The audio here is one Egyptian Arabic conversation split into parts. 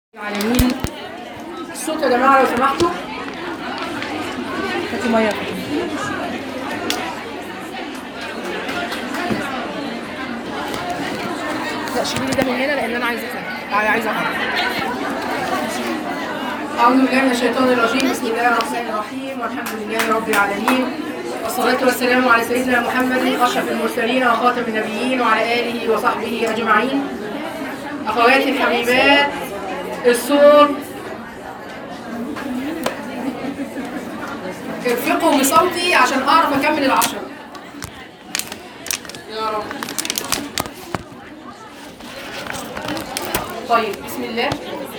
العالمين الصوت يا جماعه لو سمحتوا هاتي ميه لا شيلي لي ده من هنا لان انا عايزه افهم عايزه افهم أعوذ بالله من الشيطان الرجيم بسم الله الرحمن الرحيم والحمد لله رب العالمين والصلاة والسلام على سيدنا محمد أشرف المرسلين وخاتم النبيين وعلى آله وصحبه أجمعين أخواتي الحبيبات الصوت ارفقوا بصوتي عشان أعرف أكمل العشرة يا رب طيب بسم الله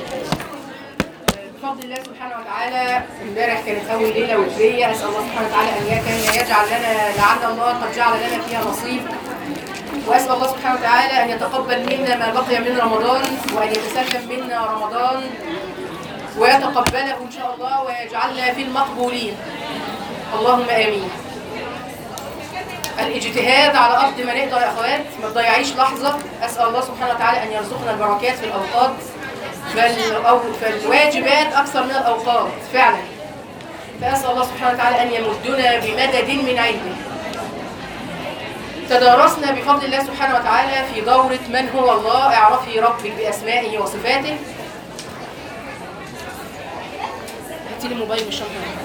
بفضل الله سبحانه وتعالى امبارح كانت اول ليله وتريه اسال الله سبحانه وتعالى ان كان يجعل لنا لعل الله قد جعل لنا فيها نصيب واسال الله سبحانه وتعالى ان يتقبل منا ما بقي من رمضان وان يتسلم منا رمضان ويتقبله ان شاء الله ويجعلنا في المقبولين اللهم امين الاجتهاد على قد ما نقدر يا اخوات ما تضيعيش لحظه اسال الله سبحانه وتعالى ان يرزقنا البركات في الاوقات بل أو فالواجبات أكثر من الأوقات فعلا فأسأل الله سبحانه وتعالى أن يمدنا بمدد من علمه تدارسنا بفضل الله سبحانه وتعالى في دورة من هو الله اعرفي ربك بأسمائه وصفاته هاتي لي موبايل الشنطة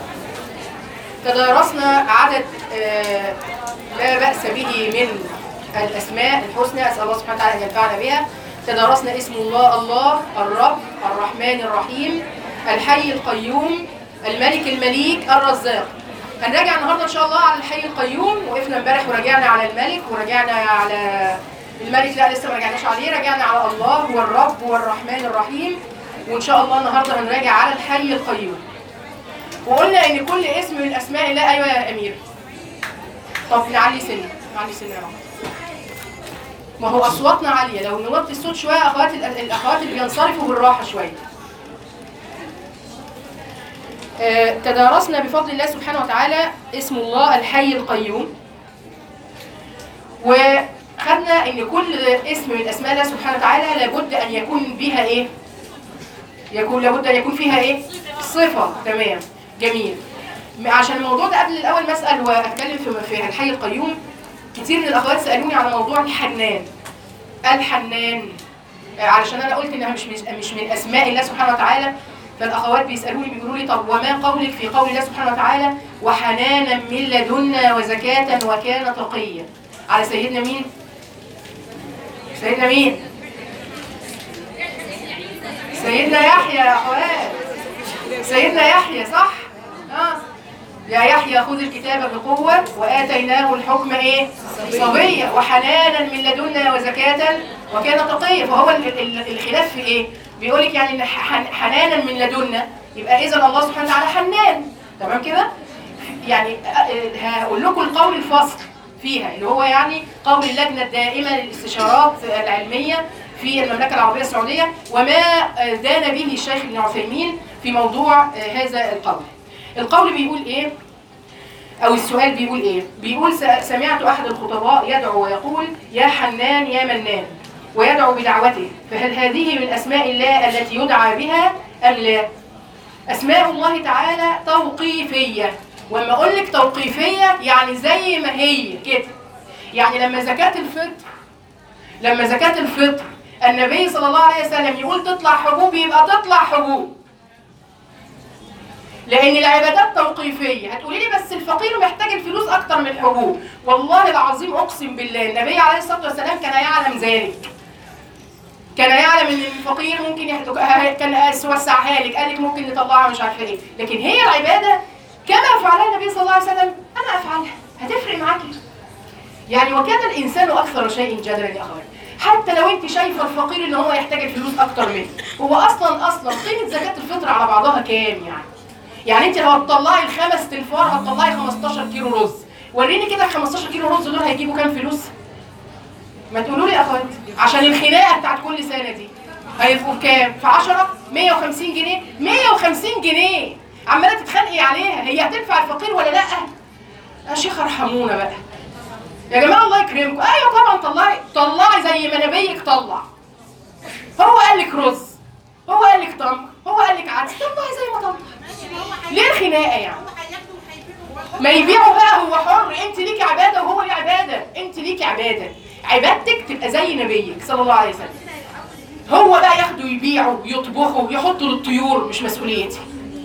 تدارسنا عدد آه لا بأس به من الأسماء الحسنى أسأل الله سبحانه وتعالى أن ينفعنا بها تدارسنا اسم الله الله الرب الرحمن الرحيم الحي القيوم الملك المليك الرزاق هنراجع النهارده ان شاء الله على الحي القيوم وقفنا امبارح وراجعنا على الملك وراجعنا على الملك لا لسه ما رجعناش عليه رجعنا على الله والرب والرحمن الرحيم وان شاء الله النهارده هنراجع على الحي القيوم وقلنا ان كل اسم من اسماء الله ايوه يا امير طب نعلي سنه نعلي سنه يا رب ما هو اصواتنا عاليه لو نوطي الصوت شويه اخوات الاخوات اللي بينصرفوا بالراحه شويه آه تدارسنا بفضل الله سبحانه وتعالى اسم الله الحي القيوم وخدنا ان كل اسم من اسماء الله سبحانه وتعالى لابد ان يكون بها ايه يكون لابد ان يكون فيها ايه صفه تمام جميل عشان الموضوع ده قبل الاول مسال واتكلم في في الحي القيوم كتير من الاخوات سالوني على موضوع الحنان الحنان علشان انا قلت انها مش مش من اسماء الله سبحانه وتعالى فالاخوات بيسالوني بيقولوا لي طب وما قولك في قول الله سبحانه وتعالى وحنانا من لدنا وزكاة وكان تقيا على سيدنا مين؟ سيدنا مين؟ سيدنا يحيى يا اخوات سيدنا يحيى صح؟ اه يا يحيى خذ الكتاب بقوة وآتيناه الحكم إيه؟ صبية وحنانا من لدنا وزكاة وكان تقيا فهو الخلاف في إيه؟ بيقول لك يعني حنانا من لدنا يبقى إذا الله سبحانه وتعالى حنان تمام كده؟ يعني هقول لكم القول الفصل فيها اللي هو يعني قول اللجنة الدائمة للاستشارات العلمية في المملكة العربية السعودية وما دان به الشيخ ابن عثيمين في موضوع هذا القول. القول بيقول ايه او السؤال بيقول ايه بيقول سمعت احد الخطباء يدعو ويقول يا حنان يا منان ويدعو بدعوته فهل هذه من اسماء الله التي يدعى بها ام لا اسماء الله تعالى توقيفيه واما اقول لك توقيفيه يعني زي ما هي كده يعني لما زكاه الفطر لما زكاه الفطر النبي صلى الله عليه وسلم يقول تطلع حبوب يبقى تطلع حبوب لان العبادات توقيفيه هتقولي لي بس الفقير محتاج الفلوس اكتر من الحبوب والله العظيم اقسم بالله النبي عليه الصلاه والسلام كان يعلم ذلك كان يعلم ان الفقير ممكن يحتاج كان وسعها لك قال لك ممكن نطلعها مش عارفه ايه لكن هي العباده كما فعلها النبي صلى الله عليه وسلم انا افعلها هتفرق معاكي يعني وكان الانسان اكثر شيء جدلا يا اخوان حتى لو انت شايفه الفقير ان هو يحتاج الفلوس اكتر منه هو اصلا اصلا قيمه زكاه الفطر على بعضها كام يعني يعني انت لو هتطلعي الخمس تنفار هتطلعي 15 كيلو رز وريني كده ال 15 كيلو رز دول هيجيبوا كام فلوس ما تقولوا لي يا اخوات عشان الخناقه بتاعت كل سنه دي هيبقوا بكام في 10 150 جنيه 150 جنيه عماله تتخانقي عليها هي هتنفع الفقير ولا لا يا شيخ ارحمونا بقى يا جماعه الله يكرمكم ايوه طبعا طلعي طلعي زي ما نبيك طلع هو قال لك رز هو قال لك تمر هو قال لك عدس طلعي زي ما طلع ليه الخناقه يعني ما يبيعوا بقى هو حر انت ليكي عباده وهو ليه عباده انت ليكي عباده عبادتك تبقى زي نبيك صلى الله عليه وسلم هو بقى ياخدوا يبيعوا يطبخوا يحطوا للطيور مش مسؤوليتي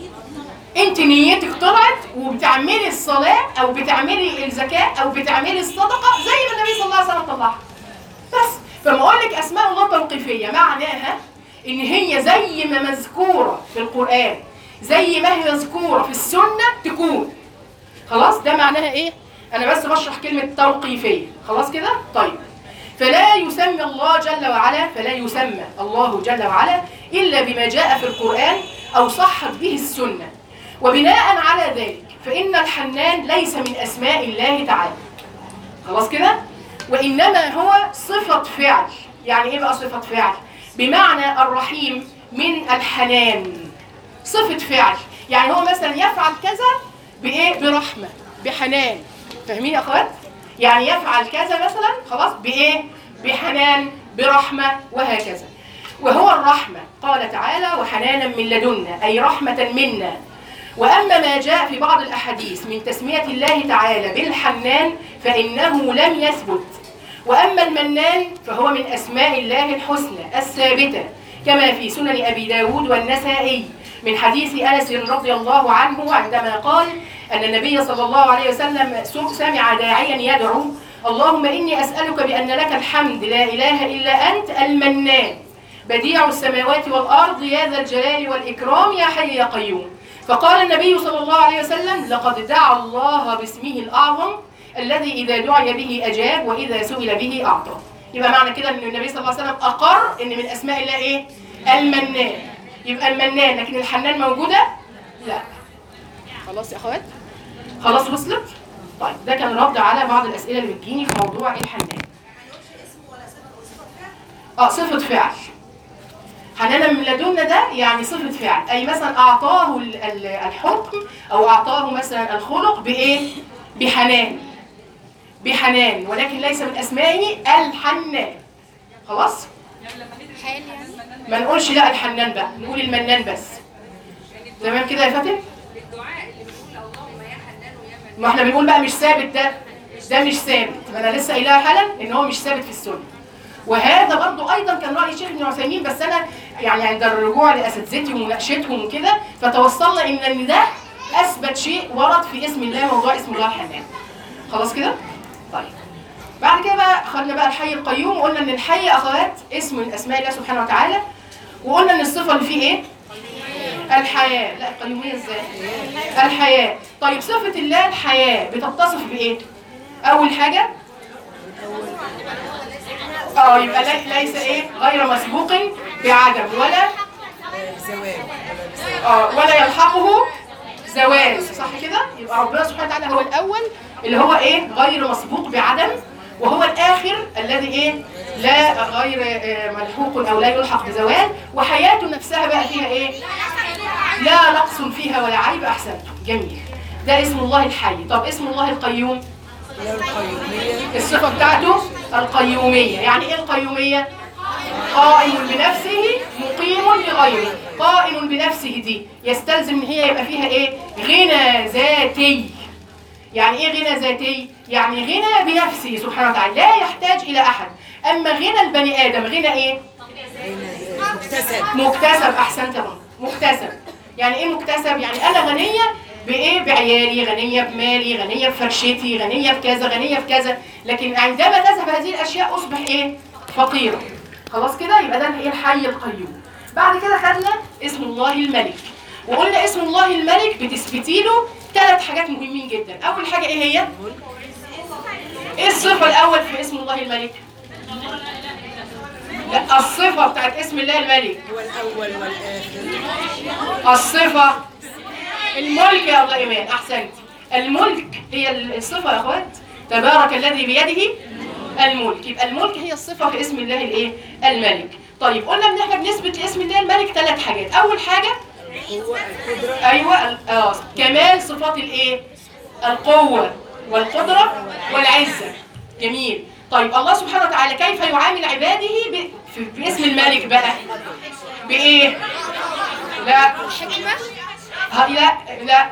انت نيتك طلعت وبتعملي الصلاه او بتعملي الزكاه او بتعملي الصدقه زي ما النبي صلى الله عليه وسلم طلعها بس فما اقول لك اسماء الله توقيفيه معناها ان هي زي ما مذكوره في القران زي ما هي مذكوره في السنه تكون خلاص ده معناها ايه انا بس بشرح كلمه توقيفيه خلاص كده طيب فلا يسمى الله جل وعلا فلا يسمى الله جل وعلا الا بما جاء في القران او صحت به السنه وبناء على ذلك فان الحنان ليس من اسماء الله تعالى خلاص كده وانما هو صفه فعل يعني ايه بقى صفه فعل بمعنى الرحيم من الحنان صفه فعل يعني هو مثلا يفعل كذا بايه برحمه بحنان فاهمين يا اخوات يعني يفعل كذا مثلا خلاص بايه بحنان برحمه وهكذا وهو الرحمه قال تعالى وحنانا من لدنا اي رحمه منا واما ما جاء في بعض الاحاديث من تسميه الله تعالى بالحنان فانه لم يثبت واما المنان فهو من اسماء الله الحسنى الثابته كما في سنن ابي داود والنسائي من حديث انس رضي الله عنه عندما قال ان النبي صلى الله عليه وسلم سمع داعيا يدعو اللهم اني اسالك بان لك الحمد لا اله الا انت المنان بديع السماوات والارض يا ذا الجلال والاكرام يا حي يا قيوم فقال النبي صلى الله عليه وسلم لقد دعا الله باسمه الاعظم الذي اذا دعي به اجاب واذا سئل به اعطى يبقى معنى كده ان النبي صلى الله عليه وسلم اقر ان من اسماء الله ايه المنان يبقى المنان لكن الحنان موجوده لا خلاص يا اخوات خلاص وصلت طيب ده كان رد على بعض الاسئله اللي بتجيني في موضوع الحنان اه صفه فعل حنانا من لدنا ده يعني صفة فعل أي مثلا أعطاه ال- ال- الحكم أو أعطاه مثلا الخلق بإيه؟ بحنان بحنان ولكن ليس من أسمائه الحنان خلاص؟ ما نقولش لا الحنان بقى نقول المنان بس تمام كده يا فاتن؟ ما احنا بنقول بقى مش ثابت ده ده مش ثابت ما انا لسه قايلها حالا ان هو مش ثابت في السنه وهذا برضو ايضا كان راي الشيخ ابن عثيمين بس انا يعني عند الرجوع لاساتذتي ومناقشتهم وكده فتوصلنا ان ان ده اثبت شيء ورد في اسم الله موضوع اسم الله الحنان خلاص كده طيب بعد كده بقى خدنا بقى الحي القيوم وقلنا ان الحي اخوات اسم من اسماء الله سبحانه وتعالى وقلنا ان الصفه اللي فيه ايه الحياه لا القيوميه ازاي الحياه طيب صفه الله الحياه بتتصف بايه اول حاجه اه يبقى لي- ليس ايه غير مسبوق بعدم ولا زواج اه ولا يلحقه زوال صح كده يبقى ربنا سبحانه وتعالى هو الاول اللي هو ايه غير مسبوق بعدم وهو الاخر الذي ايه لا غير آه، ملحوق او لا يلحق بزوال وحياته نفسها بقى فيها ايه لا نقص فيها ولا عيب احسنتم جميل ده اسم الله الحي طب اسم الله القيوم لا القيومية الصفة بتاعته القيومية يعني ايه القيومية؟ قائم بنفسه مقيم لغيره قائم بنفسه دي يستلزم ان هي يبقى فيها ايه؟ غنى ذاتي يعني ايه غنى ذاتي؟ يعني غنى بنفسه سبحانه وتعالى لا يحتاج الى احد اما غنى البني ادم غنى ايه؟ مكتسب مكتسب احسنت يا ماما مكتسب يعني ايه مكتسب يعني انا غنيه بايه بعيالي غنيه بمالي غنيه بفرشتي غنيه بكذا غنيه بكذا لكن عندما تذهب هذه الاشياء اصبح ايه فقيرا خلاص كده يبقى ده ايه الحي القيوم بعد كده خدنا اسم الله الملك وقلنا اسم الله الملك بتثبتي له ثلاث حاجات مهمين جدا اول حاجه ايه هي ايه الصفه الاول في اسم الله الملك لا الصفه بتاعت اسم الله الملك هو الأول والآخر الصفة الملك يا الله إيمان أحسنت الملك هي الصفة يا أخوات تبارك الذي بيده الملك يبقى الملك هي الصفة في اسم الله الإيه؟ الملك طيب قلنا إن إحنا بنثبت لاسم الله الملك ثلاث حاجات أول حاجة هو القدرة أيوة ال- آه كمال صفات الإيه؟ القوة والقدرة والعزة جميل طيب الله سبحانه وتعالى كيف يعامل عباده ب... في... باسم الملك بقى بإيه؟ لا ها لا لا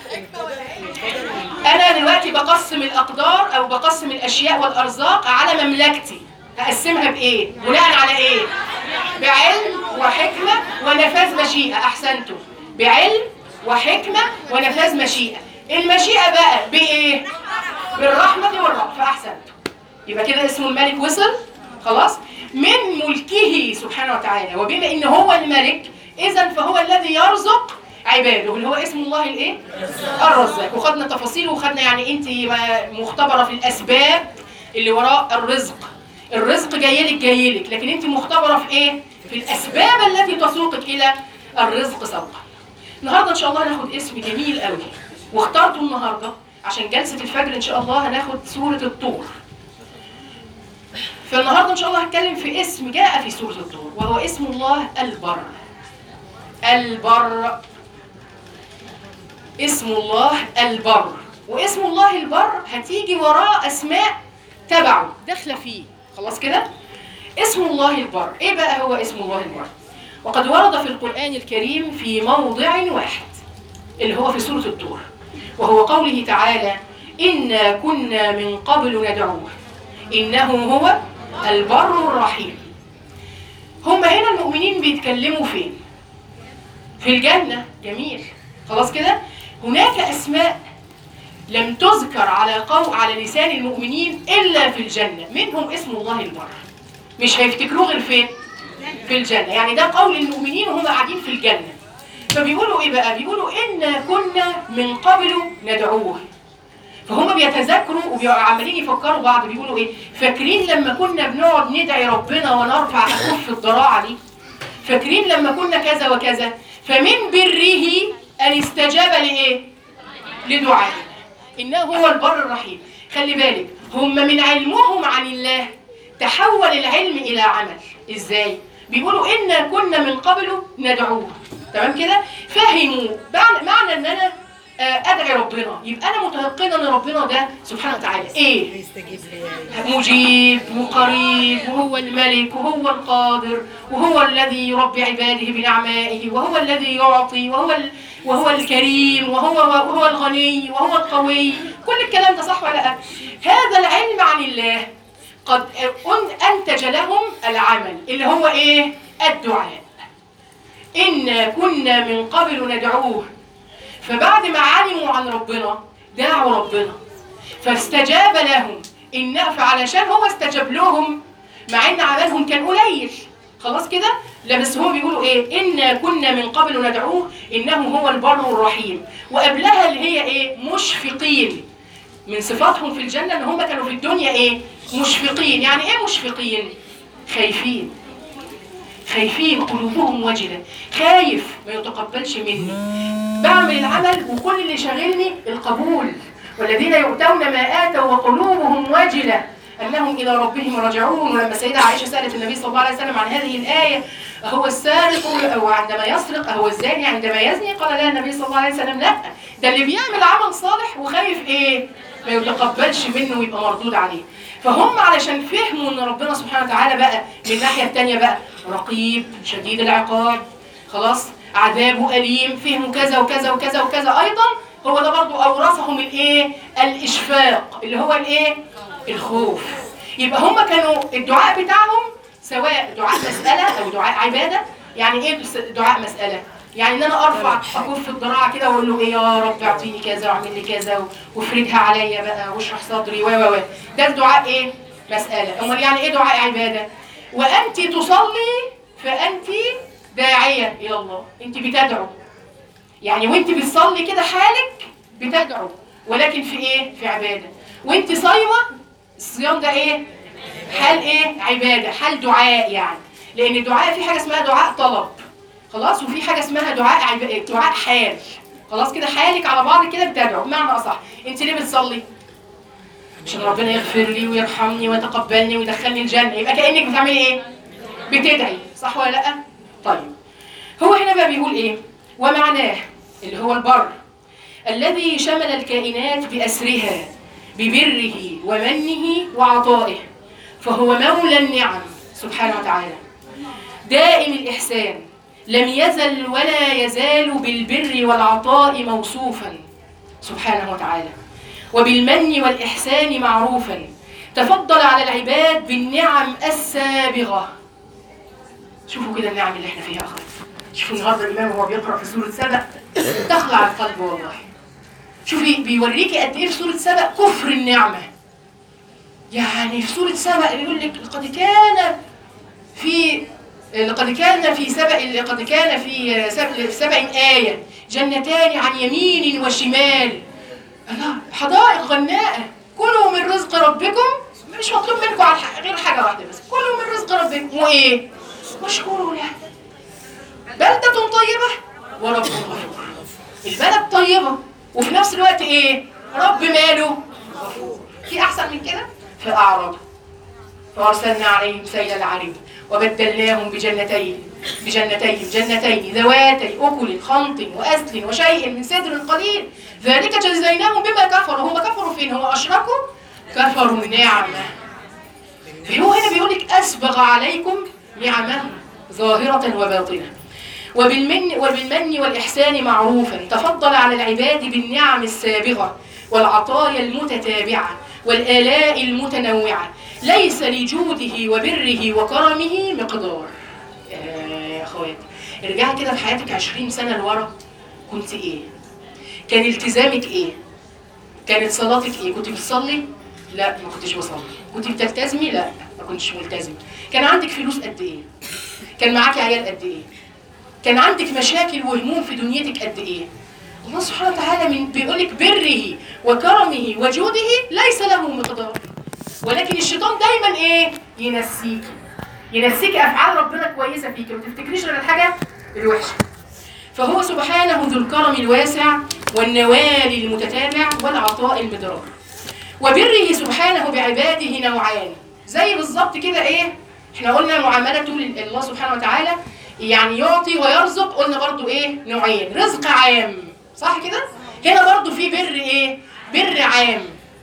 انا دلوقتي بقسم الاقدار او بقسم الاشياء والارزاق على مملكتي هقسمها بايه بناء على ايه بعلم وحكمه ونفاذ مشيئه احسنتم بعلم وحكمه ونفاذ مشيئه المشيئه بقى بايه بالرحمه والرأفه احسنتم يبقى كده اسم الملك وصل خلاص من ملكه سبحانه وتعالى وبما ان هو الملك اذا فهو الذي يرزق عباده اللي هو اسم الله الايه الرزاق وخدنا تفاصيل وخدنا يعني انت مختبره في الاسباب اللي وراء الرزق الرزق جاي لك جاي لك لكن انت مختبره في ايه في الاسباب التي تسوقك الى الرزق سوقا النهارده ان شاء الله هناخد اسم جميل قوي واخترته النهارده عشان جلسه الفجر ان شاء الله هناخد سوره الطور فالنهارده ان شاء الله هتكلم في اسم جاء في سوره الطور وهو اسم الله البر البر اسم الله البر واسم الله البر هتيجي وراه اسماء تبعه داخله فيه خلاص كده اسم الله البر ايه بقى هو اسم الله البر وقد ورد في القران الكريم في موضع واحد اللي هو في سوره الطور وهو قوله تعالى انا كنا من قبل ندعوه انه هو البر الرحيم هم هنا المؤمنين بيتكلموا فين في الجنة جميل خلاص كده هناك أسماء لم تذكر على قو على لسان المؤمنين إلا في الجنة منهم اسم الله البر مش هيفتكروه غير فين في الجنة يعني ده قول المؤمنين وهم قاعدين في الجنة فبيقولوا ايه بقى بيقولوا إنا كنا من قبل ندعوه فهم بيتذكروا وعمالين يفكروا بعض بيقولوا ايه فاكرين لما كنا بنقعد ندعي ربنا ونرفع اكف الضراعه دي فاكرين لما كنا كذا وكذا فمن بره ان استجاب لايه لدعائنا انه هو البر الرحيم خلي بالك هم من علمهم عن الله تحول العلم الى عمل ازاي بيقولوا انا كنا من قبل ندعوه تمام كده فهموا معنى معنى ان انا آه، ادعي ربنا يبقى انا متيقنه ان ربنا ده سبحانه وتعالى ايه هيستجيب لي مجيب وقريب وهو الملك وهو القادر وهو الذي يربي عباده بنعمائه وهو الذي يعطي وهو ال... وهو الكريم وهو وهو الغني وهو القوي كل الكلام ده صح ولا لا هذا العلم عن الله قد أن- انتج لهم العمل اللي هو ايه الدعاء إنا كنا من قبل ندعوه فبعد ما علموا عن ربنا دعوا ربنا فاستجاب لهم إن فعلشان هو استجاب لهم مع إن عملهم كان قليل خلاص كده لا بس هم بيقولوا ايه إنا كنا من قبل ندعوه إنه هو البر الرحيم وقبلها اللي هي ايه مشفقين من صفاتهم في الجنة إن هم كانوا في الدنيا ايه مشفقين يعني ايه مشفقين خايفين خايفين قلوبهم وجلة خايف ما يتقبلش مني بعمل العمل وكل اللي شاغلني القبول والذين يؤتون ما آتوا وقلوبهم وجلة أنهم إلى ربهم راجعون ولما السيدة عائشة سألت النبي صلى الله عليه وسلم عن هذه الآية أهو السارق أو عندما يسرق أهو الزاني عندما يزني قال لا النبي صلى الله عليه وسلم لا ده اللي بيعمل عمل صالح وخايف إيه ما يتقبلش منه ويبقى مردود عليه فهم علشان فهموا ان ربنا سبحانه وتعالى بقى من الناحيه الثانيه بقى رقيب شديد العقاب خلاص عذابه اليم فهموا كذا وكذا وكذا وكذا ايضا هو ده برضو اورثهم الايه الاشفاق اللي هو الايه الخوف يبقى هم كانوا الدعاء بتاعهم سواء دعاء مساله او دعاء عباده يعني ايه بس- دعاء مساله يعني ان انا ارفع اكف الذراع كده واقول له ايه يا رب اعطيني كذا واعمل لي كذا و- وافردها عليا بقى واشرح صدري و و و ده الدعاء ايه مساله امال يعني ايه دعاء عباده وانت تصلي فانت داعيه الى الله انت بتدعو يعني وانت بتصلي كده حالك بتدعو ولكن في ايه في عباده وانت صايمه الصيام ده ايه حال ايه عباده حال دعاء يعني لان الدعاء في حاجه اسمها دعاء طلب خلاص وفي حاجه اسمها دعاء عب... دعاء حال خلاص كده حالك على بعض كده بتدعو بمعنى اصح انت ليه بتصلي عشان ربنا يغفر لي ويرحمني ويتقبلني ويدخلني الجنه يبقى كانك بتعملي ايه بتدعي صح ولا لا طيب هو هنا بقى بيقول ايه ومعناه اللي هو البر الذي شمل الكائنات بأسرها ببره ومنه وعطائه فهو مولى النعم سبحانه وتعالى دائم الإحسان لم يزل ولا يزال بالبر والعطاء موصوفا سبحانه وتعالى وبالمن والإحسان معروفا تفضل على العباد بالنعم السابغة شوفوا كده النعم اللي احنا فيها أخوات شوفوا النهارده الإمام وهو بيقرأ في سورة سبأ تخلع القلب والله شوفي بيوريكي قد إيه في سورة سبأ كفر النعمة يعني في سورة سبأ يقول لك لقد كان في لقد كان في سبأ لقد كان في سبأ, في سبأ آية جنتان عن يمين وشمال الله حدائق غناءة كلوا من رزق ربكم مش مطلوب منكم على الح- غير حاجة واحدة بس كلوا من رزق ربكم وإيه؟ واشكروا له بلدة طيبة ورب غفور البلد طيبة وفي نفس الوقت إيه؟ رب ماله في أحسن من كده؟ فأعرضوا فأرسلنا عليهم سيل العرم وبدلناهم بجنتين بجنتين جنتين ذواتي أكل خمط وأسل وشيء من سدر قليل ذلك جزيناهم بما كفروا هم كفروا فين هم أشركوا كفروا نعمة هو هنا بيقول لك أسبغ عليكم نعمه ظاهرة وباطنة وبالمن وبالمن والإحسان معروفا تفضل على العباد بالنعم السابغة والعطايا المتتابعة والآلاء المتنوعة ليس لجوده وبره وكرمه مقدار يا أخواتي ارجعي كده في حياتك عشرين سنة لورا كنت إيه؟ كان التزامك إيه؟ كانت صلاتك إيه؟ كنت بتصلي؟ لا ما كنتش بصلي كنت بتلتزمي؟ لا ما كنتش ملتزمة كان عندك فلوس قد إيه؟ كان معاكي عيال قد إيه؟ كان عندك مشاكل وهموم في دنيتك قد ايه الله سبحانه وتعالى من بيقول لك بره وكرمه وجوده ليس له مقدار ولكن الشيطان دايما ايه ينسيك ينسيك افعال ربنا كويسه فيك ما تفتكريش غير الحاجه الوحشه فهو سبحانه ذو الكرم الواسع والنوال المتتابع والعطاء المدرار وبره سبحانه بعباده نوعان زي بالظبط كده ايه احنا قلنا معاملته لله سبحانه وتعالى يعني يعطي ويرزق قلنا برضو ايه نوعين رزق عام صح كده هنا برضو في بر ايه بر عام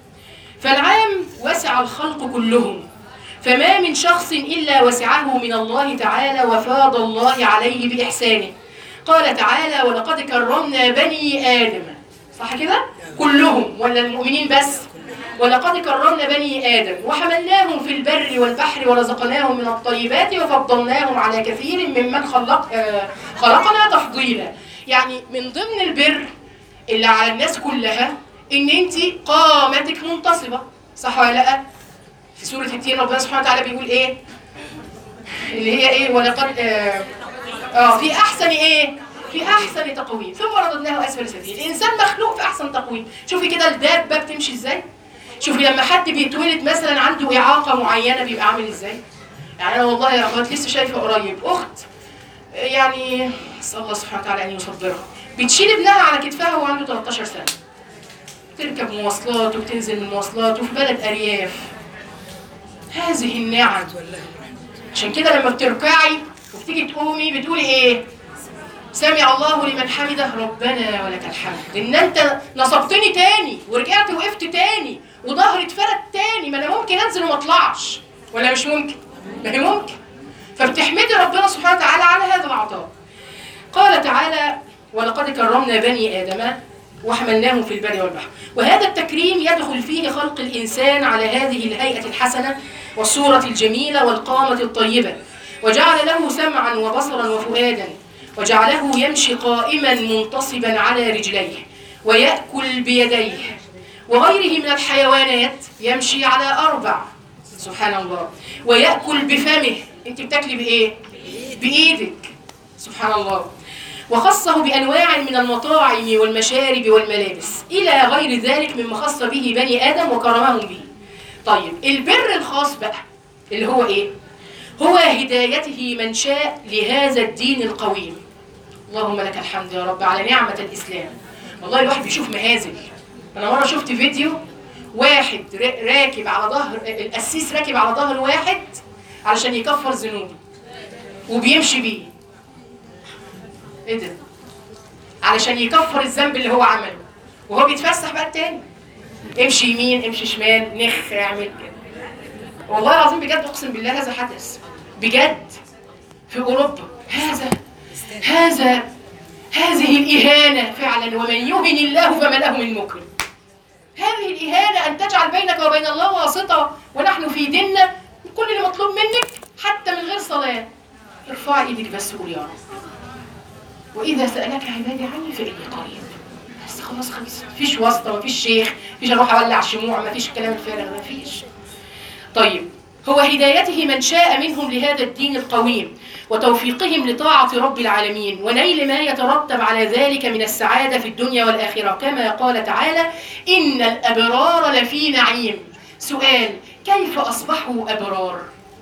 فالعام وسع الخلق كلهم فما من شخص إلا وسعه من الله تعالى وفاض الله عليه بإحسانه قال تعالى ولقد كرمنا بني آدم صح كده؟ كلهم ولا المؤمنين بس ولقد كرمنا بني آدم وحملناهم في البر والبحر ورزقناهم من الطيبات وفضلناهم على كثير ممن خلق آه، خلقنا تفضيلا يعني من ضمن البر اللي على الناس كلها ان انت قامتك منتصبه صح ولا لا في سوره التين ربنا سبحانه وتعالى بيقول ايه اللي هي ايه ولقد اه, آه في احسن ايه في احسن تقويم ثم رددناه اسفل سافلين الانسان مخلوق في احسن تقويم شوفي كده الدابه بتمشي ازاي شوفي لما حد بيتولد مثلا عنده اعاقه معينه بيبقى عامل ازاي يعني انا والله يا اخوات لسه شايفه قريب اخت يعني اسال الله سبحانه وتعالى ان يصبرها بتشيل ابنها على كتفها وهو عنده 13 سنه تركب مواصلات وبتنزل من مواصلات وفي بلد ارياف هذه النعم عشان كده لما بتركعي وبتيجي تقومي بتقولي ايه سمع الله لمن حمده ربنا ولك الحمد ان انت نصبتني تاني ورجعت وقفت تاني وظهري اتفرد تاني ما انا ممكن انزل وما اطلعش ولا مش ممكن ما هي ممكن فبتحمدي ربنا سبحانه وتعالى على هذا العطاء قال تعالى ولقد كرمنا بني ادم وحملناهم في البر والبحر وهذا التكريم يدخل فيه خلق الانسان على هذه الهيئه الحسنه والصوره الجميله والقامه الطيبه وجعل له سمعا وبصرا وفؤادا وجعله يمشي قائما منتصبا على رجليه ويأكل بيديه وغيره من الحيوانات يمشي على أربع سبحان الله ويأكل بفمه أنت بتاكلي بإيه؟ بإيدك سبحان الله وخصه بأنواع من المطاعم والمشارب والملابس إلى غير ذلك مما خص به بني آدم وكرمهم به طيب البر الخاص بقى اللي هو إيه؟ هو هدايته من شاء لهذا الدين القويم اللهم لك الحمد يا رب على نعمة الإسلام والله الواحد بيشوف مهازل أنا مرة شفت فيديو واحد را- راكب على ظهر القسيس راكب على ظهر واحد علشان يكفر ذنوبه وبيمشي بيه ايه ده علشان يكفر الذنب اللي هو عمله وهو بيتفسح بقى التاني امشي يمين امشي شمال نخ اعمل كده والله العظيم بجد اقسم بالله هذا حدث بجد في اوروبا هذا هذا هذه الإهانة فعلا ومن يهن الله فما له من مكرم هذه الإهانة أن تجعل بينك وبين الله واسطة ونحن في ديننا كل اللي مطلوب منك حتى من غير صلاة ارفعي ايدك بس وقولي يا رب وإذا سألك عبادي عني فإني قريب بس خلاص خلص مفيش واسطة مفيش شيخ مفيش أروح أولع شموع مفيش الكلام الفارغ مفيش طيب هو هدايته من شاء منهم لهذا الدين القويم وتوفيقهم لطاعة رب العالمين ونيل ما يترتب على ذلك من السعادة في الدنيا والآخرة كما قال تعالى إن الأبرار لفي نعيم سؤال كيف أصبحوا أبرار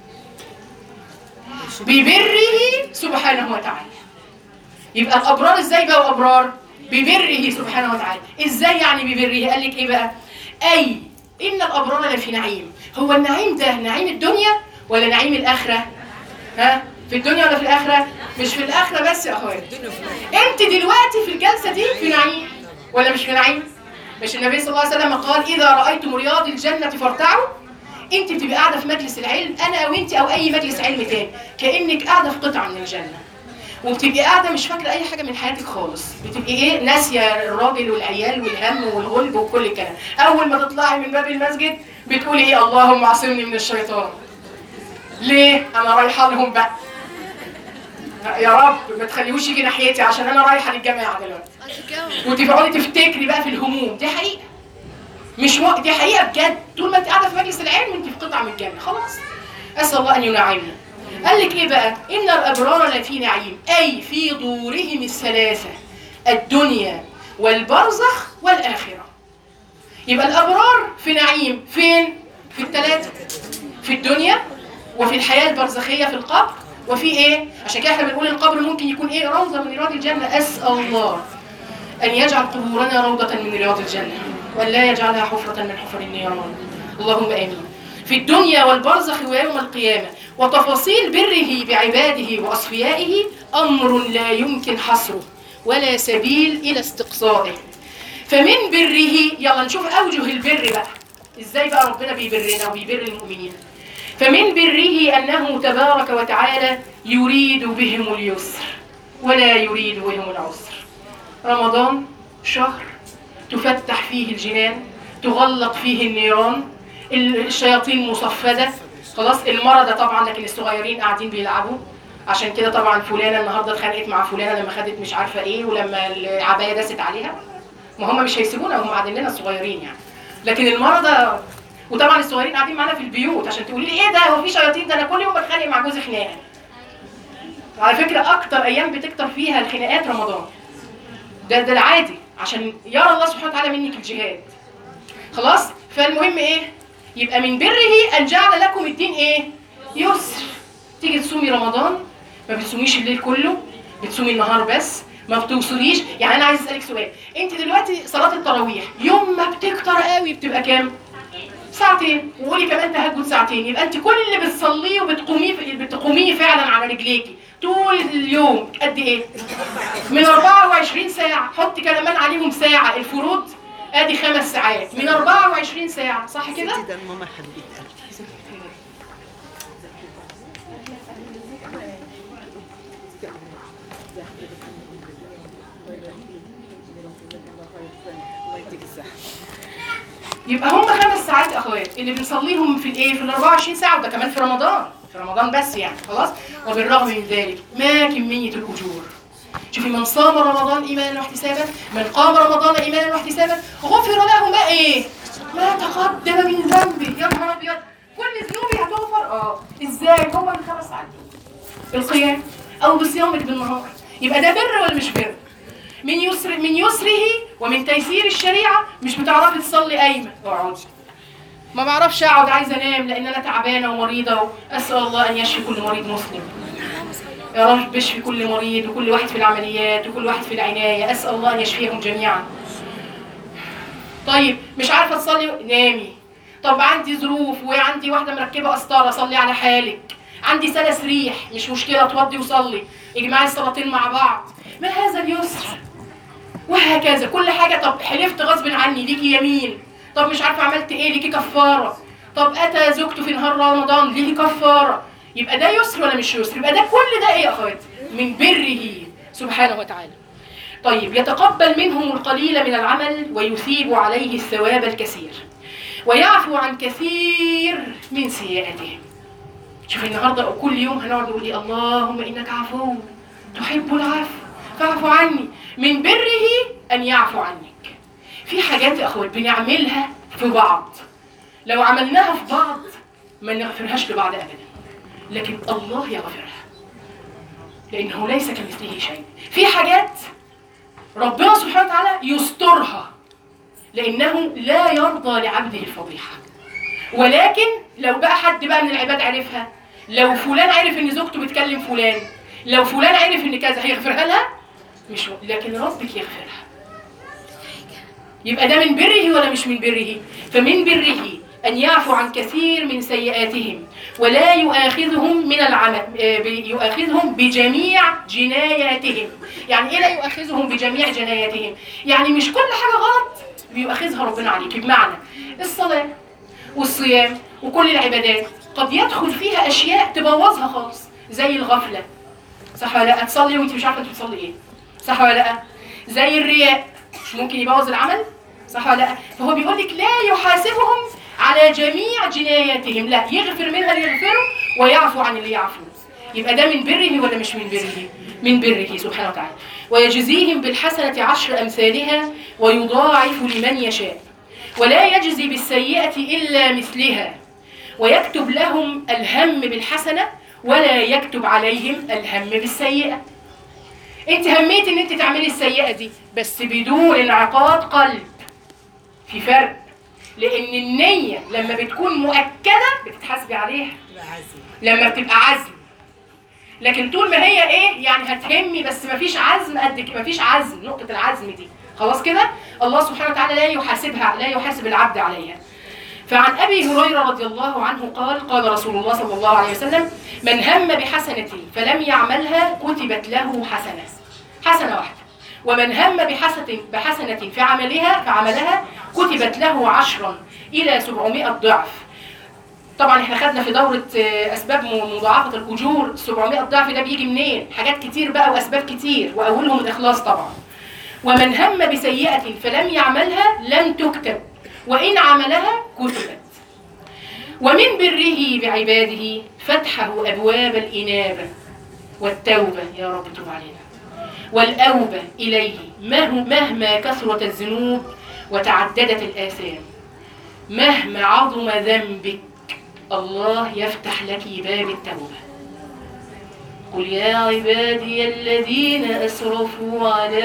ببره سبحانه وتعالى يبقى الأبرار إزاي بقوا أبرار ببره سبحانه وتعالى إزاي يعني ببره قال لك إيه بقى أي إن الأبرار لفي نعيم هو النعيم ده نعيم الدنيا ولا نعيم الآخرة ها في الدنيا ولا في الآخرة مش في الآخرة بس يا أخوات الدنيا في الآخرة. انت دلوقتي في الجلسه دي في نعيم ولا مش في نعيم مش النبي صلى الله عليه وسلم قال اذا رايتم رياض الجنه فارتعوا انت بتبقى قاعده في مجلس العلم انا او انت او اي مجلس علم تاني كانك قاعده في قطعه من الجنه وبتبقي قاعده مش فاكره اي حاجه من حياتك خالص بتبقي ايه ناسيه الراجل والعيال والهم والغلب وكل الكلام اول ما تطلعي من باب المسجد بتقولي ايه اللهم اعصمني من الشيطان ليه انا رايحه لهم بقى يا رب ما تخليهوش يجي ناحيتي عشان انا رايحه للجامعه دلوقتي وتقعدي تفتكري بقى في الهموم دي حقيقه مش و... دي حقيقه بجد طول ما انت قاعده في مجلس العلم انت في قطعه من الجنه خلاص اسال الله ان ينعمنا قال لك ايه بقى ان الابرار لفي نعيم اي في دورهم الثلاثه الدنيا والبرزخ والاخره يبقى الابرار في نعيم فين في الثلاثه في الدنيا وفي الحياه البرزخيه في القبر وفي ايه عشان كده احنا بنقول القبر ممكن يكون ايه روضه من رياض الجنه اسال الله أن يجعل قبورنا روضة من رياض الجنة وأن لا يجعلها حفرة من حفر النيران اللهم آمين في الدنيا والبرزخ ويوم القيامة وتفاصيل بره بعباده وأصفيائه أمر لا يمكن حصره ولا سبيل إلى استقصائه فمن بره يلا نشوف أوجه البر بقى إزاي بقى ربنا بيبرنا وبيبر المؤمنين فمن بره أنه تبارك وتعالى يريد بهم اليسر ولا يريد بهم العسر رمضان شهر تفتح فيه الجنان تغلق فيه النيران الشياطين مصفدة خلاص المرضى طبعا لكن الصغيرين قاعدين بيلعبوا عشان كده طبعا فلانة النهارده اتخانقت مع فلانة لما خدت مش عارفة ايه ولما العباية داست عليها ما هم مش هيسيبونا هم قاعدين لنا الصغيرين يعني لكن المرضى وطبعا الصغيرين قاعدين معانا في البيوت عشان تقولي لي ايه ده هو في شياطين ده انا كل يوم بتخانق مع جوزي خناقه على فكره اكتر ايام بتكتر فيها الخناقات رمضان ده ده العادي عشان يرى الله سبحانه وتعالى منك الجهاد خلاص فالمهم ايه يبقى من بره ان جعل لكم الدين ايه يسر تيجي تصومي رمضان ما بتصوميش الليل كله بتصومي النهار بس ما بتوصليش يعني انا عايز اسالك سؤال انت دلوقتي صلاه التراويح يوم ما بتكتر قوي بتبقى كام ساعتين وقولي كمان تهجد ساعتين يبقى انت كل اللي بتصليه وبتقوميه بتقوميه فعلا على رجليكي طول اليوم قد ايه من 24 ساعة حط كمان عليهم ساعة الفروض ادي خمس ساعات من 24 ساعة صح كده؟ ده الماما حبيبة قلبي الله يديك الصحة يبقى هم خمس ساعات يا اخوات اللي بنصليهم في الايه في ال 24 ساعة وده كمان في رمضان في رمضان بس يعني خلاص وبالرغم من ذلك ما كمية الأجور شوفي من صام رمضان إيمانا واحتسابا من قام رمضان إيمانا واحتسابا غفر له ما إيه؟ ما تقدم من ذنبه يا نهار أبيض كل ذنوبي هتغفر اه ازاي هو من خمس ساعات القيام او بصيامك بالنهار يبقى ده بر ولا مش بر من يسر من يسره ومن تيسير الشريعه مش بتعرفي تصلي قايمه اقعدي ما بعرفش اقعد عايزه انام لان انا تعبانه ومريضه اسال الله ان يشفي كل مريض مسلم يا رب اشفي كل مريض وكل واحد في العمليات وكل واحد في العنايه اسال الله ان يشفيهم جميعا طيب مش عارفه تصلي نامي طب عندي ظروف وعندي واحده مركبه قسطره صلي على حالك عندي سلس ريح مش مشكله اتوضي وصلي اجمعي الصلاتين مع بعض ما هذا اليسر وهكذا كل حاجه طب حلفت غصب عني ليكي يمين طب مش عارفه عملت ايه ليكي كفاره طب اتى زوجته في نهار رمضان ليكي كفاره يبقى ده يسر ولا مش يسر يبقى ده كل ده ايه يا اخواتي من بره سبحانه وتعالى طيب يتقبل منهم القليل من العمل ويثيب عليه الثواب الكثير ويعفو عن كثير من سيئاتهم شوف النهارده كل يوم هنقعد نقول ايه اللهم انك عفو تحب العفو فاعف عني من بره ان يعفو عنك في حاجات يا اخوات بنعملها في بعض لو عملناها في بعض ما نغفرهاش لبعض ابدا لكن الله يغفرها لانه ليس كمثله شيء في حاجات ربنا سبحانه وتعالى يسترها لانه لا يرضى لعبده الفضيحه ولكن لو بقى حد بقى من العباد عرفها لو فلان عرف ان زوجته بتكلم فلان لو فلان عرف ان كذا هيغفرها لها مش هو. لكن ربك يغفرها يبقى ده من بره ولا مش من بره فمن بره أن يعفو عن كثير من سيئاتهم ولا يؤاخذهم من العمل آه، بي- يؤاخذهم بجميع جناياتهم يعني ايه لا يؤاخذهم بجميع جناياتهم يعني مش كل حاجة غلط بيؤاخذها ربنا عليك بمعنى الصلاة والصيام وكل العبادات قد يدخل فيها أشياء تبوظها خالص زي الغفلة صح ولا لا تصلي وانت مش عارفة انت بتصلي ايه صح ولا لا زي الرياء مش ممكن يبوظ العمل صح ولا لا فهو بيقول لك لا يحاسبهم على جميع جناياتهم لا يغفر منها اللي يغفره ويعفو عن اللي يعفو يبقى ده من بره ولا مش من بره من بره سبحانه وتعالى ويجزيهم بالحسنة عشر أمثالها ويضاعف لمن يشاء ولا يجزي بالسيئة إلا مثلها ويكتب لهم الهم بالحسنة ولا يكتب عليهم الهم بالسيئة انت هميت ان انت تعملي السيئة دي بس بدون انعقاد قلب في فرق لان النية لما بتكون مؤكدة بتتحاسبي عليها لما بتبقى عزم لكن طول ما هي ايه يعني هتهمي بس مفيش عزم قد كده مفيش عزم نقطة العزم دي خلاص كده الله سبحانه وتعالى لا يحاسبها لا يحاسب العبد عليها فعن ابي هريره رضي الله عنه قال قال رسول الله صلى الله عليه وسلم من هم بحسنه فلم يعملها كتبت له حسنه حسنه واحده ومن هم بحسنه بحسنه في عملها فعملها كتبت له عشرا الى 700 ضعف طبعا احنا خدنا في دوره آه، اسباب م- مضاعفه الاجور 700 ضعف ده بيجي منين حاجات كتير بقى واسباب كتير واولهم الاخلاص طبعا ومن هم بسيئه فلم يعملها لم تكتب وان عملها كتبت ومن بره بعباده فتحه ابواب الانابه والتوبه يا رب تب علينا والأوبة إليه مه- مهما كثرت الذنوب وتعددت الآثام مهما عظم ذنبك الله يفتح لك باب التوبة قل يا عبادي الذين أسرفوا على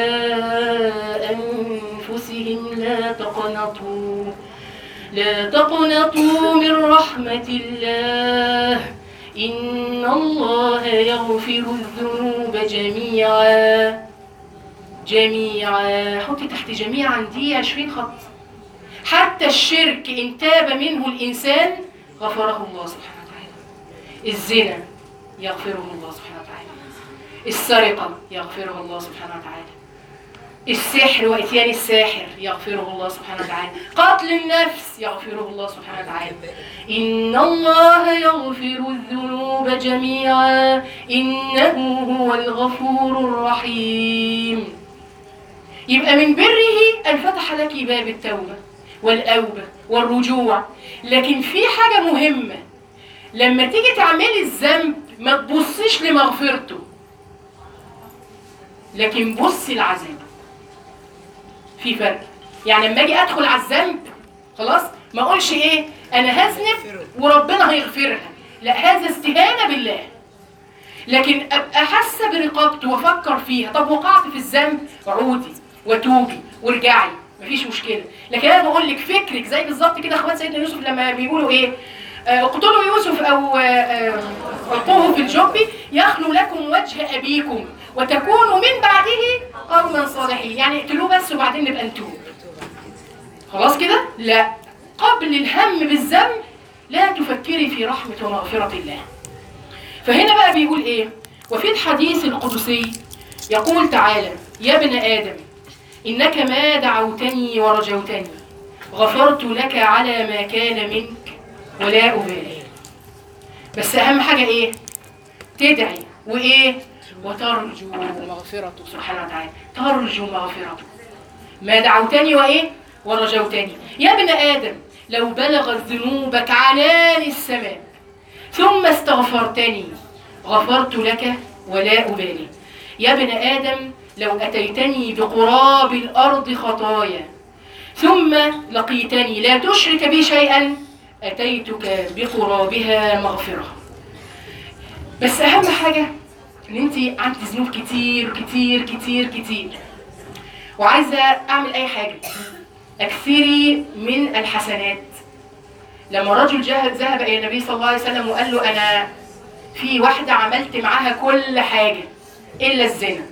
أنفسهم لا تقنطوا لا تقنطوا من رحمة الله إن الله يغفر الذنوب جميعا جميعا حطي تحت جميعا دي 20 خط حتى الشرك إن تاب منه الإنسان غفره الله سبحانه وتعالى الزنا يغفره الله سبحانه وتعالى السرقة يغفره الله سبحانه وتعالى السحر وإتيان الساحر يغفره الله سبحانه وتعالى قتل النفس يغفره الله سبحانه وتعالى إن الله يغفر الذنوب جميعا إنه هو الغفور الرحيم يبقى من بره أن فتح لك باب التوبة والأوبة والرجوع لكن في حاجة مهمة لما تيجي تعملي الذنب ما تبصيش لمغفرته لكن بصي العذاب في فرق يعني لما اجي ادخل على الذنب خلاص ما اقولش ايه انا هذنب وربنا هيغفرها لا هذا استهانه بالله لكن ابقى حاسه برقابته وافكر فيها طب وقعت في الذنب عودي وتوبي وارجعي مفيش مشكله لكن انا بقول لك فكرك زي بالظبط كده اخوات سيدنا يوسف لما بيقولوا ايه آه، اقتلوا يوسف او آه، آه، القوه في الجب يخلو لكم وجه ابيكم وتكونوا من بعده قوما صالحين يعني اقتلوه بس وبعدين نبقى نتوب خلاص كده لا قبل الهم بالذنب لا تفكري في رحمه ومغفره الله فهنا بقى بيقول ايه وفي الحديث القدسي يقول تعالى يا ابن ادم انك ما دعوتني ورجوتني غفرت لك على ما كان منك ولا ابالي بس اهم حاجه ايه تدعي وايه وترجو مغفرته سبحانه وتعالى ترجو مغفرته ما دعوتني وايه ورجوتني يا ابن ادم لو بلغت ذنوبك عنان السماء ثم استغفرتني غفرت لك ولا ابالي يا ابن ادم لو اتيتني بقراب الارض خطايا ثم لقيتني لا تشرك بي شيئا اتيتك بقرابها مغفره بس اهم حاجه ان انت عندك ذنوب كتير كتير كتير كتير وعايزه اعمل اي حاجه اكثري من الحسنات لما رجل جاهد ذهب الى النبي صلى الله عليه وسلم وقال له انا في واحده عملت معاها كل حاجه الا الزنا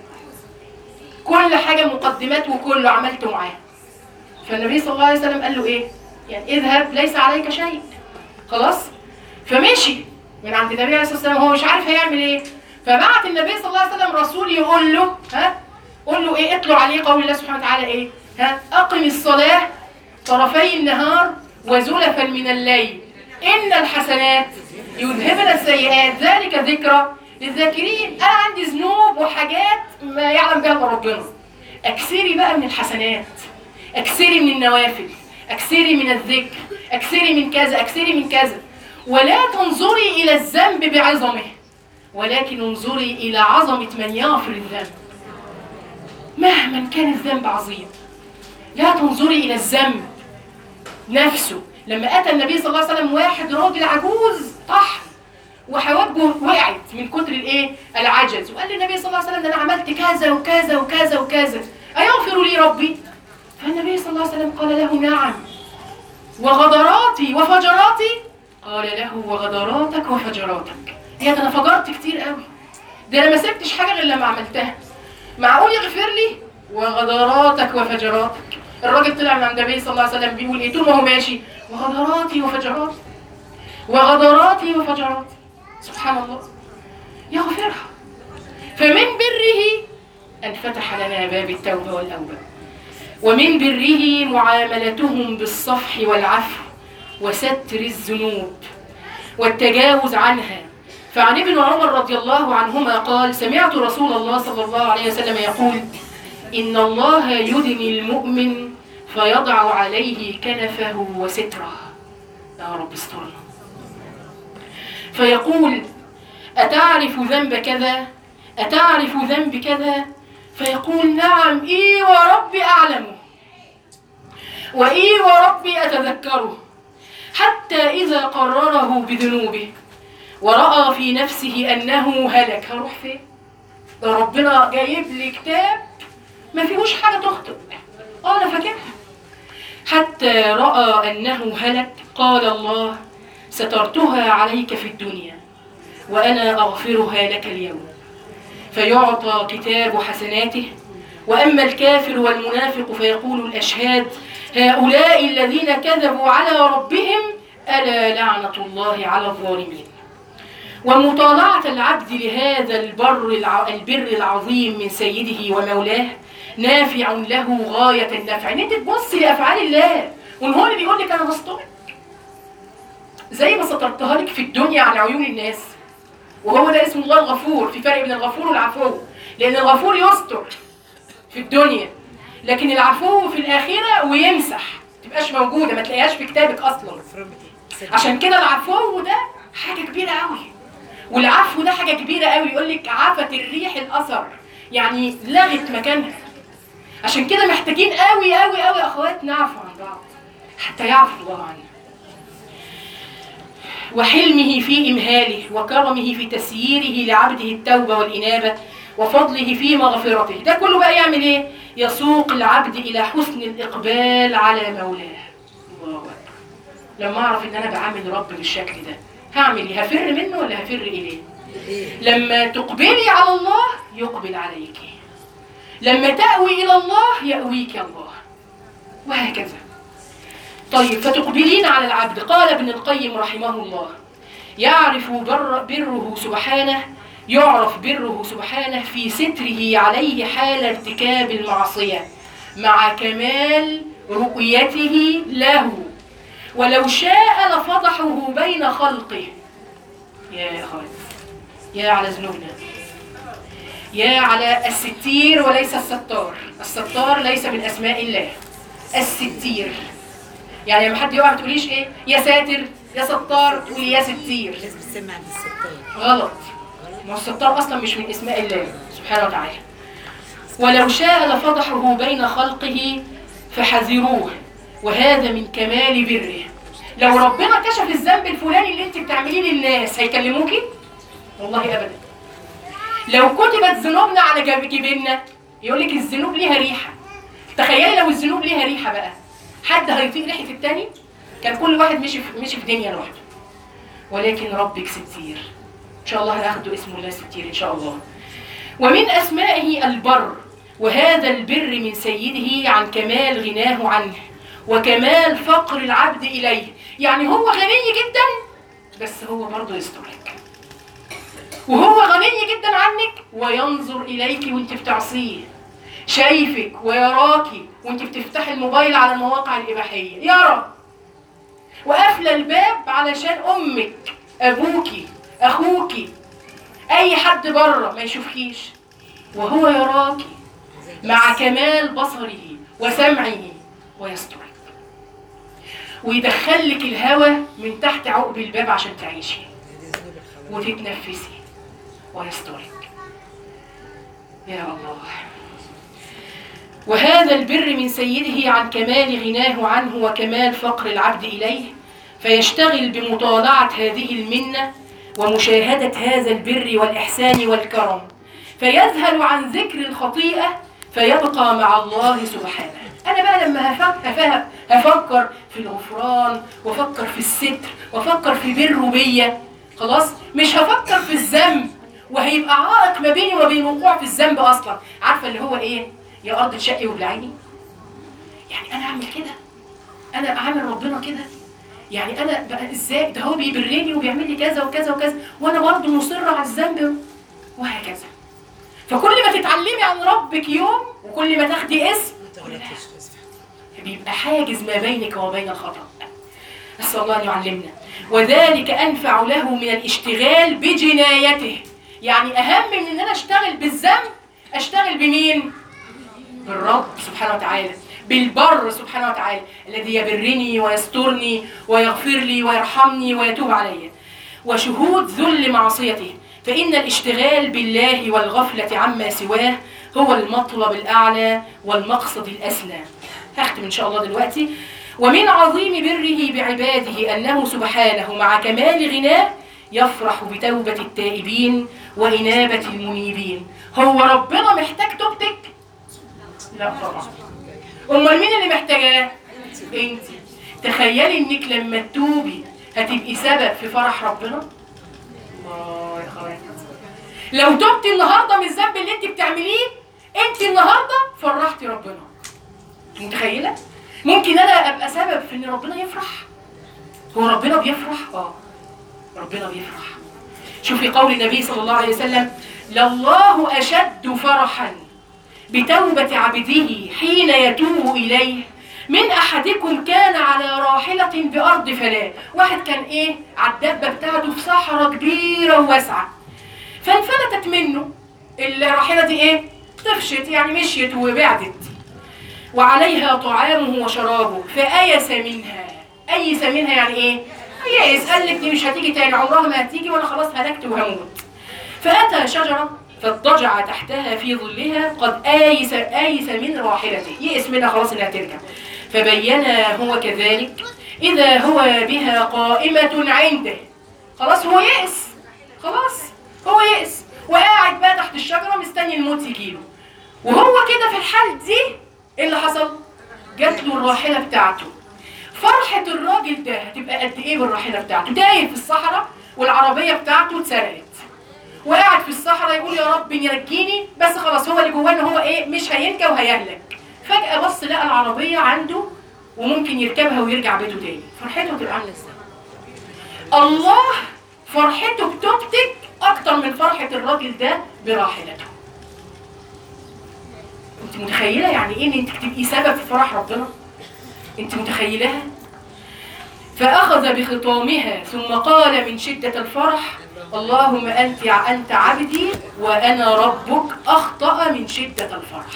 كل حاجه مقدمات وكله عملته معاها فالنبي صلى الله عليه وسلم قال له ايه يعني اذهب ليس عليك شيء خلاص فمشي من عند النبي عليه الصلاه والسلام هو مش عارف هيعمل ايه فبعت النبي صلى الله عليه وسلم رسول يقول له ها قول له ايه اتلو عليه قول الله سبحانه وتعالى ايه ها اقم الصلاه طرفي النهار وزلفا من الليل ان الحسنات يذهبن السيئات ذلك ذكرى للذاكرين انا عندي ذنوب وحاجات ما يعلم بها الا ربنا اكثري بقى من الحسنات اكثري من النوافل اكثري من الذكر اكثري من كذا اكثري من كذا ولا تنظري الى الذنب بعظمه ولكن انظري الى عظمه من يغفر الذنب مهما كان الذنب عظيم لا تنظري الى الذنب نفسه لما اتى النبي صلى الله عليه وسلم واحد راجل عجوز طحن وحواجبه وقعت من كتر الايه العجز وقال للنبي صلى الله عليه وسلم ده انا عملت كذا وكذا وكذا وكذا ايغفر لي ربي فالنبي صلى الله عليه وسلم قال له نعم وغدراتي وفجراتي قال له وغدراتك وفجراتك يا ده انا فجرت كتير قوي ده انا ما سبتش حاجه غير لما عملتها معقول يغفر لي وغدراتك وفجراتك الراجل طلع من عند النبي صلى الله عليه وسلم بيقول ايه طول ما هو ماشي وغدراتي وفجراتي وغدراتي وفجراتي سبحان الله يغفرها فمن بره أن فتح لنا باب التوبة والأوبة ومن بره معاملتهم بالصفح والعفو وستر الذنوب والتجاوز عنها فعن ابن عمر رضي الله عنهما قال سمعت رسول الله صلى الله عليه وسلم يقول إن الله يدني المؤمن فيضع عليه كنفه وستره يا رب استرنا فيقول أتعرف ذنب كذا أتعرف ذنب كذا فيقول نعم إي وربي أعلمه وإي وربي أتذكره حتى إذا قرره بذنوبه ورأى في نفسه أنه هلك هروح فين؟ ده ربنا جايب لي كتاب ما فيهوش حاجة تخطئ اه أنا فاكرها حتى رأى أنه هلك قال الله سترتها عليك في الدنيا وأنا أغفرها لك اليوم فيعطى كتاب حسناته وأما الكافر والمنافق فيقول الأشهاد هؤلاء الذين كذبوا على ربهم ألا لعنة الله على الظالمين ومطالعة العبد لهذا البر الع- البر العظيم من سيده ومولاه نافع له غاية النفع ان انت تبص لأفعال الله وان هو اللي بيقول لك انا هسترك زي ما سترتها لك في الدنيا على عيون الناس وهو ده اسم الله الغفور في فرق بين الغفور والعفو لان الغفور يستر في الدنيا لكن العفو في الآخرة ويمسح تبقاش موجودة ما تلاقيهاش في كتابك أصلا عشان كده العفو ده حاجة كبيرة قوي والعفو ده حاجة كبيرة قوي يقول لك عفت الريح الأثر يعني لغت مكانها عشان كده محتاجين قوي قوي قوي يا اخوات نعفو عن بعض حتى يعفو الله عنا وحلمه في إمهاله وكرمه في تسييره لعبده التوبة والإنابة وفضله في مغفرته ده كله بقى يعمل إيه؟ يسوق العبد إلى حسن الإقبال على مولاه الله أكبر لما أعرف إن أنا بعامل رب بالشكل ده هعمل إيه؟ هفر منه ولا هفر إليه؟ لما تقبلي على الله يقبل عليك لما تأوي إلى الله يأويك الله وهكذا طيب فتقبلين على العبد قال ابن القيم رحمه الله يعرف بر بره سبحانه يعرف بره سبحانه في ستره عليه حال ارتكاب المعصية مع كمال رؤيته له ولو شاء لفضحه بين خلقه يا أخوات يا على ذنوبنا يا على الستير وليس الستار الستار ليس من اسماء الله الستير يعني لما حد يقع ما تقوليش ايه يا ساتر يا ستار تقولي يا ستير لازم تسمع عند الستار غلط ما هو الستار اصلا مش من اسماء الله سبحانه وتعالى ولو شاء لفضحه بين خلقه فحذروه وهذا من كمال بره لو ربنا كشف الذنب الفلاني اللي انت بتعمليه للناس هيكلموكي والله ابدا لو كتبت ذنوبنا على جب- جبيننا يقول لك الذنوب ليها ريحه تخيلي لو الذنوب ليها ريحه بقى حد هيطيق ريحه التاني كان كل واحد مشي في مشي في دنيا لوحده ولكن ربك ستير ان شاء الله هناخده اسم الله ستير ان شاء الله ومن اسمائه البر وهذا البر من سيده عن كمال غناه عنه وكمال فقر العبد اليه يعني هو غني جدا بس هو برضه يسترك وهو غني جدا عنك وينظر اليك وانت بتعصيه شايفك ويراكي وانت بتفتحي الموبايل على المواقع الاباحيه يرى وقافله الباب علشان امك ابوكي اخوكي اي حد بره ما يشوفكيش وهو يراكي مع كمال بصره وسمعه ويسترك ويدخلك الهوى من تحت عقب الباب عشان تعيشي وتتنفسي ويسترك يا الله وهذا البر من سيده عن كمال غناه عنه وكمال فقر العبد إليه فيشتغل بمطالعة هذه المنة ومشاهدة هذا البر والإحسان والكرم فيذهل عن ذكر الخطيئة فيبقى مع الله سبحانه أنا بقى لما هفك- هف- هفكر في الغفران وأفكر في الستر وأفكر في بره بيا خلاص مش هفكر في الذنب وهيبقى عائق ما بيني وما بين الوقوع في الذنب أصلا عارفة اللي هو إيه يا أرض تشقي وبلعيني يعني أنا أعمل كده أنا أعمل ربنا كده يعني أنا بقى إزاي ده هو بيبرني وبيعمل لي كذا وكذا وكذا وأنا برضه مصرة على الذنب وهكذا فكل ما تتعلمي عن ربك يوم وكل ما تاخدي اسم كل ده بيبقى حاجز ما بينك وبين الخطأ نسأل الله أن يعلمنا وذلك أنفع له من الاشتغال بجنايته يعني أهم من أن أنا أشتغل بالذنب أشتغل بمين؟ بالرب سبحانه وتعالى بالبر سبحانه وتعالى الذي يبرني ويسترني ويغفر لي ويرحمني ويتوب علي وشهود ذل معصيته فإن الاشتغال بالله والغفلة عما سواه هو المطلب الأعلى والمقصد الأسنى هختم إن شاء الله دلوقتي ومن عظيم بره بعباده أنه سبحانه مع كمال غناه يفرح بتوبة التائبين وإنابة المنيبين هو ربنا محتاج توبتك؟ لا طبعا امال مين اللي محتاجاه انت تخيلي انك لما تتوبي هتبقي سبب في فرح ربنا الله يا خواتي لو تبتي النهارده من الذنب اللي انت بتعمليه انت النهارده فرحتي ربنا انت متخيله ممكن انا ابقى سبب في ان ربنا يفرح هو ربنا بيفرح اه ربنا بيفرح شوفي قول النبي صلى الله عليه وسلم لله اشد فرحا بتوبة عبده حين يتوب إليه من أحدكم كان على راحلة بأرض فلاة واحد كان إيه على الدبة بتاعته في صحراء كبيرة وواسعة فانفلتت منه الراحلة دي إيه طفشت يعني مشيت وبعدت وعليها طعامه وشرابه فأيس منها أيس منها يعني إيه يئس قال لك دي مش هتيجي تاني عمرها ما هتيجي وأنا خلاص هلكت وهموت فأتى شجرة فاضطجع تحتها في ظلها قد آيس آيس من راحلته يئس منها خلاص انها ترجع فبينا هو كذلك إذا هو بها قائمة عنده خلاص هو يئس خلاص هو يئس وقاعد بقى تحت الشجرة مستني الموت يجيله وهو كده في الحال دي ايه اللي حصل؟ جات له الراحلة بتاعته فرحة الراجل ده هتبقى قد ايه بالراحلة بتاعته؟ تايه في الصحراء والعربية بتاعته اتسرقت وقاعد في الصحراء يقول يا رب ينجيني بس خلاص هو اللي جواه ان هو ايه مش هينجى وهيهلك فجأة بص لقى العربية عنده وممكن يركبها ويرجع بيته تاني فرحته تبقى عاملة ازاي؟ الله فرحته بتوبتك اكتر من فرحة الراجل ده براحلته انت متخيلة يعني ايه ان انت تبقي سبب في فرح ربنا؟ انت متخيلها؟ فأخذ بخطامها ثم قال من شدة الفرح اللهم أنت أنت عبدي وأنا ربك أخطأ من شدة الفرح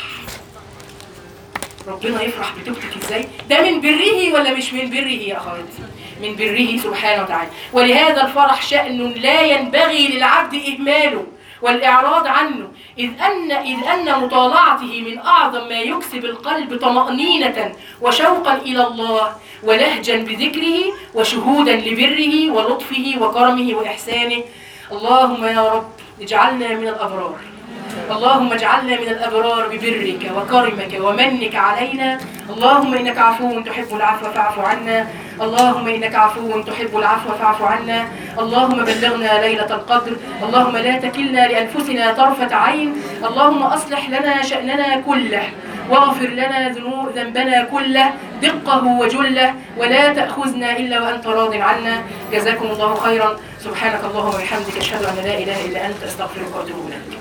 ربنا يفرح بتوبتك ازاي ده من بره ولا مش من بره يا اخواتي من بره سبحانه وتعالى ولهذا الفرح شأن لا ينبغي للعبد إهماله والإعراض عنه إذ أن, إذ أن مطالعته من أعظم ما يكسب القلب طمأنينة وشوقا إلى الله ولهجا بذكره وشهودا لبره ولطفه وكرمه وإحسانه اللهم يا رب اجعلنا من الأبرار اللهم اجعلنا من الأبرار ببرك وكرمك ومنك علينا اللهم إنك عفو تحب العفو فاعف عنا اللهم إنك عفو تحب العفو فاعف عنا اللهم بلغنا ليلة القدر اللهم لا تكلنا لأنفسنا طرفة عين اللهم أصلح لنا شأننا كله واغفر لنا ذنوب ذنبنا كله دقه وجله ولا تأخذنا إلا وأنت راض عنا جزاكم الله خيرا سبحانك اللهم وبحمدك أشهد أن لا إله إلا أنت أستغفرك وأتوب إليك